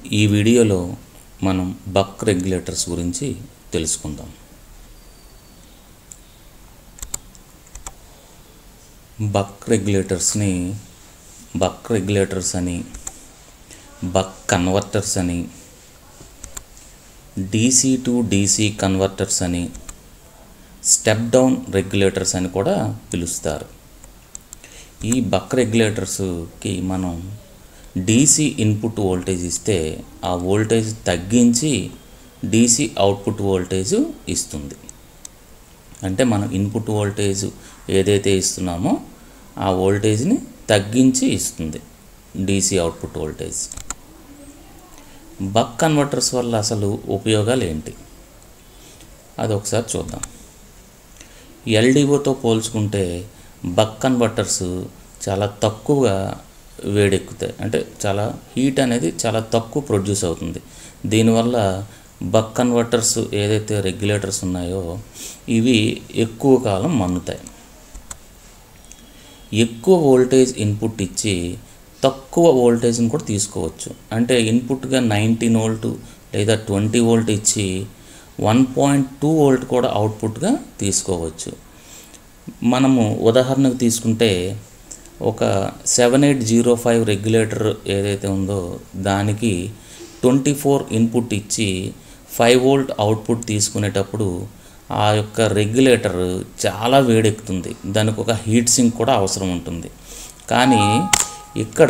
ఈ వీడియోలో మనం బక్ రెగ్యులేటర్స్ గురించి తెలుసుకుందాం బక్ రెగ్యులేటర్స్ని బక్ రెగ్యులేటర్స్ అని బక్ కన్వర్టర్స్ అని డీసీ టు డీసీ కన్వర్టర్స్ అని స్టెప్ డౌన్ రెగ్యులేటర్స్ అని కూడా పిలుస్తారు ఈ బక్ రెగ్యులేటర్స్కి మనం డీసీ ఇన్పుట్ వోల్టేజ్ ఇస్తే ఆ వోల్టేజ్ తగ్గించి డీసీ అవుట్పుట్ వోల్టేజ్ ఇస్తుంది అంటే మనం ఇన్పుట్ వోల్టేజ్ ఏదైతే ఇస్తున్నామో ఆ వోల్టేజ్ని తగ్గించి ఇస్తుంది DC output voltage buck converters వల్ల అసలు ఉపయోగాలు ఏంటి అది ఒకసారి చూద్దాం ఎల్డిఓతో పోల్చుకుంటే బక్ కన్వర్టర్స్ చాలా తక్కువగా వేడెక్కుతాయి అంటే చాలా హీట్ అనేది చాలా తక్కువ ప్రొడ్యూస్ అవుతుంది దీనివల్ల బక్ కన్వర్టర్స్ ఏదైతే రెగ్యులేటర్స్ ఉన్నాయో ఇవి ఎక్కువ కాలం మన్నుతాయి ఎక్కువ వోల్టేజ్ ఇన్పుట్ ఇచ్చి తక్కువ వోల్టేజ్ని కూడా తీసుకోవచ్చు అంటే ఇన్పుట్గా నైన్టీన్ వోల్ట్ లేదా ట్వంటీ వోల్ట్ ఇచ్చి వన్ పాయింట్ టూ వోల్ట్ కూడా అవుట్పుట్గా తీసుకోవచ్చు మనము ఉదాహరణకు తీసుకుంటే ఒక seven eight zero five regulator ఏదైతే ఉందో దానికి ట్వంటీ ఫోర్ ఇన్పుట్ ఇచ్చి ఫైవ్ వోల్ట్ అవుట్పుట్ తీసుకునేటప్పుడు ఆ యొక్క రెగ్యులేటర్ చాలా వేడెక్కుతుంది దానికి ఒక హీట్ సింక్ కూడా అవసరం ఉంటుంది కానీ ఇక్కడ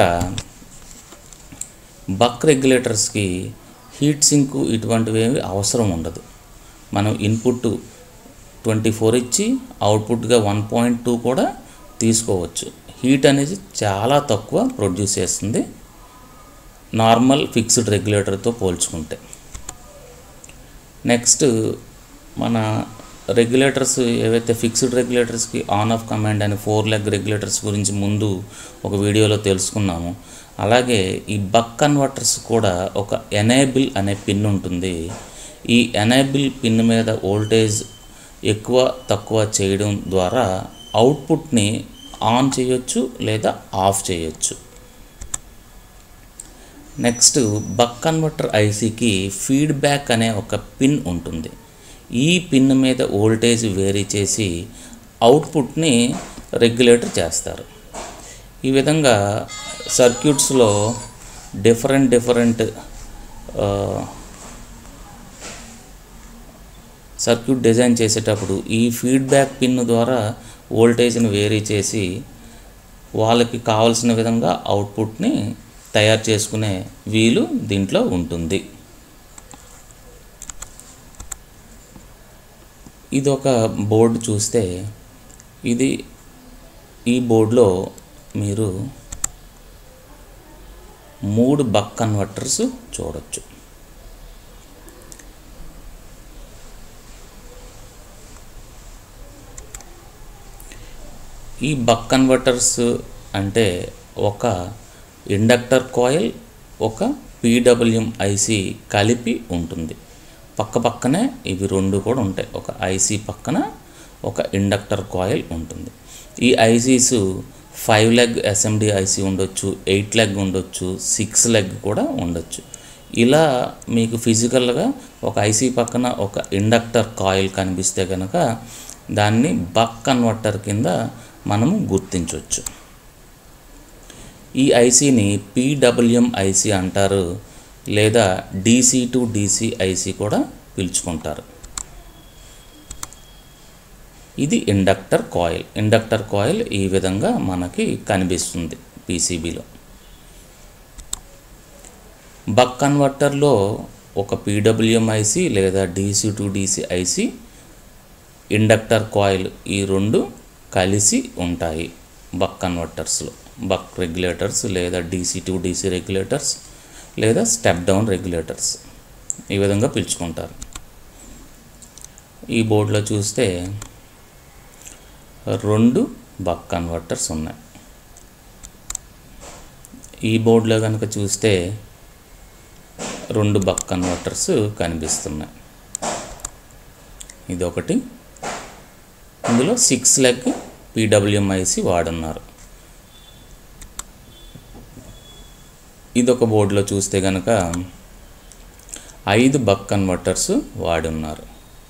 బక్ రెగ్యులేటర్స్కి హీట్ సింక్ ఇటువంటివి ఏమి అవసరం ఉండదు మనం ఇన్పుట్ ట్వంటీ ఫోర్ ఇచ్చి అవుట్పుట్గా వన్ పాయింట్ టూ కూడా తీసుకోవచ్చు హీట్ అనేది చాలా తక్కువ ప్రొడ్యూస్ చేస్తుంది నార్మల్ ఫిక్స్డ్ రెగ్యులేటర్తో పోల్చుకుంటే నెక్స్ట్ మన రెగ్యులేటర్స్ ఏవైతే ఫిక్స్డ్ రెగ్యులేటర్స్కి ఆన్ ఆఫ్ కమాండ్ అని ఫోర్ లెగ్ రెగ్యులేటర్స్ గురించి ముందు ఒక వీడియోలో తెలుసుకున్నాము అలాగే ఈ బక్ కన్వర్టర్స్ కూడా ఒక ఎనేబుల్ అనే పిన్ ఉంటుంది ఈ ఎనేబుల్ పిన్ మీద వోల్టేజ్ ఎక్కువ తక్కువ చేయడం ద్వారా అవుట్పుట్ని ఆన్ చేయొచ్చు లేదా ఆఫ్ చేయొచ్చు నెక్స్ట్ బక్ కన్వర్టర్ ఐసీకి ఫీడ్బ్యాక్ అనే ఒక పిన్ ఉంటుంది ఈ పిన్ మీద వోల్టేజ్ వేరీ చేసి అవుట్పుట్ని రెగ్యులేటర్ చేస్తారు ఈ విధంగా సర్క్యూట్స్లో డిఫరెంట్ డిఫరెంట్ సర్క్యూట్ డిజైన్ చేసేటప్పుడు ఈ ఫీడ్బ్యాక్ పిన్ ద్వారా వోల్టేజ్ని వేరీ చేసి వాళ్ళకి కావలసిన విధంగా అవుట్పుట్ని తయారు చేసుకునే వీలు దీంట్లో ఉంటుంది ఇది ఒక బోర్డు చూస్తే ఇది ఈ బోర్డులో మీరు మూడు బక్ కన్వర్టర్స్ చూడొచ్చు ఈ బక్ కన్వర్టర్స్ అంటే ఒక ఇండక్టర్ కాయిల్ ఒక పీడబ్ల్యూఎం ఐసి కలిపి ఉంటుంది పక్క పక్కనే ఇవి రెండు కూడా ఉంటాయి ఒక ఐసీ పక్కన ఒక ఇండక్టర్ కాయిల్ ఉంటుంది ఈ ICs five leg SMD IC ఉండొచ్చు ఎయిట్ లెగ్ ఉండొచ్చు సిక్స్ లెగ్ కూడా ఉండొచ్చు ఇలా మీకు ఫిజికల్గా ఒక ఐసీ పక్కన ఒక ఇండక్టర్ కాయిల్ కనిపిస్తే కనుక దాన్ని బక్ కన్వర్టర్ కింద మనము గుర్తించవచ్చు ఈ ఐసీని పీడబ్ల్యూఎం ఐసీ అంటారు లేదా డీసీ టు డీసీ ఐసీ కూడా పిలుచుకుంటారు ఇది ఇండక్టర్ కాయిల్ ఇండక్టర్ కాయిల్ ఈ విధంగా మనకి కనిపిస్తుంది పీసీబీలో బక్ కన్వర్టర్లో ఒక పీడబ్ల్యూఎం ఐసీ లేదా DC to DC IC inductor coil ఈ రెండు కలిసి ఉంటాయి బక్ కన్వర్టర్స్లో బక్ రెగ్యులేటర్స్ లేదా డీసీ టు డీసీ రెగ్యులేటర్స్ లేదా స్టెప్ డౌన్ రెగ్యులేటర్స్ ఈ విధంగా పిలుచుకుంటారు ఈ బోర్డులో చూస్తే రెండు బక్ కన్వర్టర్స్ ఉన్నాయి ఈ బోర్డులో కనుక చూస్తే రెండు బక్ కన్వర్టర్స్ కనిపిస్తున్నాయి ఇది ఒకటి ఇందులో సిక్స్ లెగ్ పీడబ్ల్యూఎంఐసి వాడున్నారు ఇది ఒక బోర్డులో చూస్తే కనుక ఐదు బక్ కన్వర్టర్స్ వాడి ఉన్నారు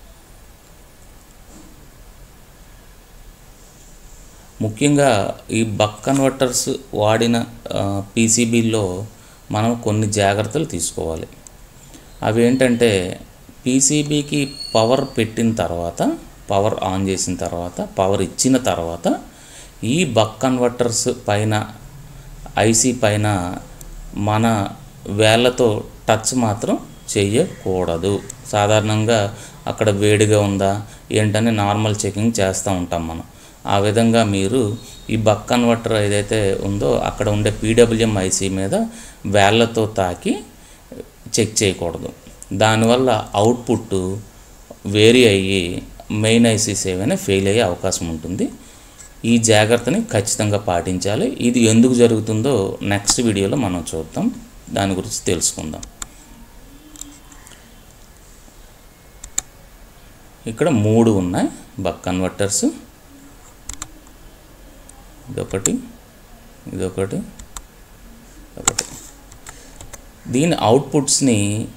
ముఖ్యంగా ఈ బక్ కన్వర్టర్స్ వాడిన పీసీబీల్లో మనం కొన్ని జాగ్రత్తలు తీసుకోవాలి అవి ఏంటంటే పీసీబీకి పవర్ పెట్టిన తర్వాత పవర్ ఆన్ చేసిన తర్వాత పవర్ ఇచ్చిన తర్వాత ఈ బక్ కన్వర్టర్స్ పైన ఐసీ పైన మన వేళ్ళతో టచ్ మాత్రం చేయకూడదు సాధారణంగా అక్కడ వేడిగా ఉందా ఏంటని నార్మల్ చెకింగ్ చేస్తూ ఉంటాం మనం ఆ విధంగా మీరు ఈ బక్ కన్వర్టర్ ఏదైతే ఉందో అక్కడ ఉండే పీడబ్ల్యూఎం ఐసీ మీద వేళ్ళతో తాకి చెక్ చేయకూడదు దానివల్ల అవుట్పుట్ వేరీ అయ్యి మెయిన్ ఐసీస్ ఏమైనా ఫెయిల్ అయ్యే అవకాశం ఉంటుంది ఈ జాగ్రత్తని ఖచ్చితంగా పాటించాలి ఇది ఎందుకు జరుగుతుందో నెక్స్ట్ వీడియోలో మనం చూద్దాం దాని గురించి తెలుసుకుందాం ఇక్కడ మూడు ఉన్నాయి బక్ కన్వర్టర్స్ ఇదొకటి ఇదొకటి ఒకటి దీని అవుట్పుట్స్ని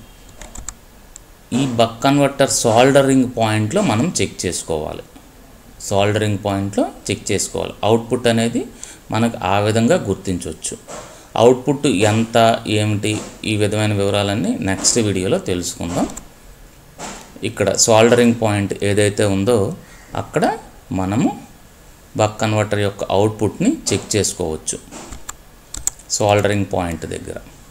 ఈ బక్ కన్వర్టర్ సాల్డరింగ్ పాయింట్లో మనం చెక్ చేసుకోవాలి సాల్డరింగ్ పాయింట్లో చెక్ చేసుకోవాలి అవుట్పుట్ అనేది మనకు ఆ విధంగా గుర్తించవచ్చు అవుట్పుట్ ఎంత ఏమిటి ఈ విధమైన వివరాలన్నీ నెక్స్ట్ వీడియోలో తెలుసుకుందాం ఇక్కడ సాల్డరింగ్ పాయింట్ ఏదైతే ఉందో అక్కడ మనము బక్ కన్వర్టర్ యొక్క అవుట్పుట్ని చెక్ చేసుకోవచ్చు సాల్డరింగ్ పాయింట్ దగ్గర